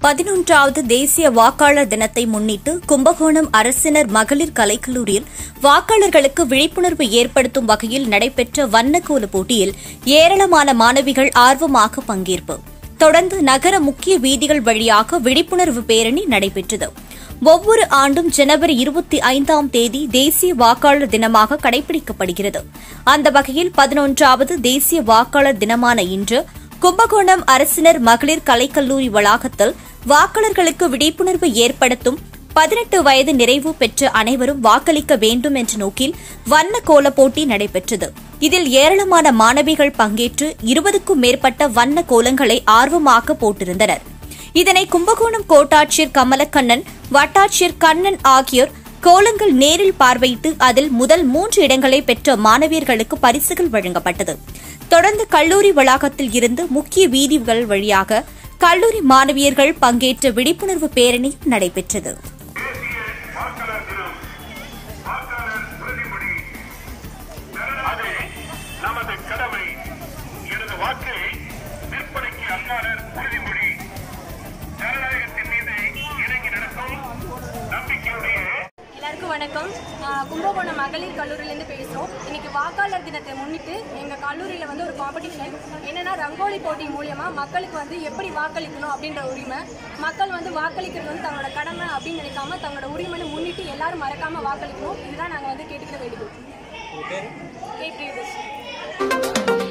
பதினொன்றாவது தேசிய வாக்காளர் தினத்தை முன்னிட்டு கும்பகோணம் அரசினர் மகளிர் கலைக்கல்லூரியில் வாக்காளர்களுக்கு விழிப்புணர்வு ஏற்படுத்தும் வகையில் நடைபெற்ற வண்ணக்கோல போட்டியில் ஏராளமான மாணவிகள் ஆர்வமாக பங்கேற்பு தொடர்ந்து நகர முக்கிய வீதிகள் வழியாக விழிப்புணர்வு பேரணி நடைபெற்றது ஒவ்வொரு ஆண்டும் ஜனவரி இருபத்தி ஐந்தாம் தேதி தேசிய வாக்காளர் தினமாக கடைபிடிக்கப்படுகிறது அந்த வகையில் பதினொன்றாவது தேசிய வாக்காளர் தினமான இன்று கும்பகோணம் அரசினர் மகளிர் கலைக்கல்லூரி வளாகத்தில் வாக்காளர்களுக்கு விழிப்புணர்வு ஏற்படுத்தும் பதினெட்டு வயது நிறைவு பெற்ற அனைவரும் வாக்களிக்க வேண்டும் என்ற நோக்கில் வண்ண கோல போட்டி நடைபெற்றது இதில் ஏராளமான மாணவிகள் பங்கேற்று இருபதுக்கும் மேற்பட்ட வண்ண கோலங்களை ஆர்வமாக போட்டிருந்தனர் இதனை கும்பகோணம் கோட்டாட்சியர் கமலக்கண்ணன் வட்டாட்சியர் கண்ணன் ஆகியோர் கோலங்கள் நேரில் பார்வையிட்டு அதில் முதல் மூன்று இடங்களை பெற்ற மாணவியர்களுக்கு பரிசுகள் வழங்கப்பட்டது தொடர்ந்து கல்லூரி வளாகத்தில் இருந்து முக்கிய வீதிகள் வழியாக கல்லூரி மாணவியர்கள் பங்கேற்ற விழிப்புணர்வு பேரணி நடைபெற்றது வாக்காளர் தினம் வாக்காளர் உறுதிமொழி அது நமது கடமை எனது வாக்கு விற்பனைக்கு அல்லாளர் உறுதிமொழி ஜனநாயகத்தின் மீது இணங்கி நடக்கும் நம்பிக்கையுடைய எல்லாருக்கும் வணக்கம் ஆஹ் கும்பகோணம் மகளிர் கல்லூரியிலேருந்து பேசுகிறோம் இன்னைக்கு வாக்காளர் தினத்தை முன்னிட்டு எங்கள் கல்லூரியில் வந்து ஒரு காம்படிஷன் என்னன்னா ரங்கோலி போட்டி மூலியமா மக்களுக்கு வந்து எப்படி வாக்களிக்கணும் அப்படின்ற உரிமை மக்கள் வந்து வாக்களிக்கிறது வந்து தங்களோட கடமை அப்படின்னு நினைக்காம தங்களோட உரிமைன்னு முன்னிட்டு எல்லாரும் மறக்காம வாக்களிக்கணும் இதுதான் நாங்கள் வந்து கேட்டுக்கிற வேண்டுகோள் கே பிரியதர்ஷினி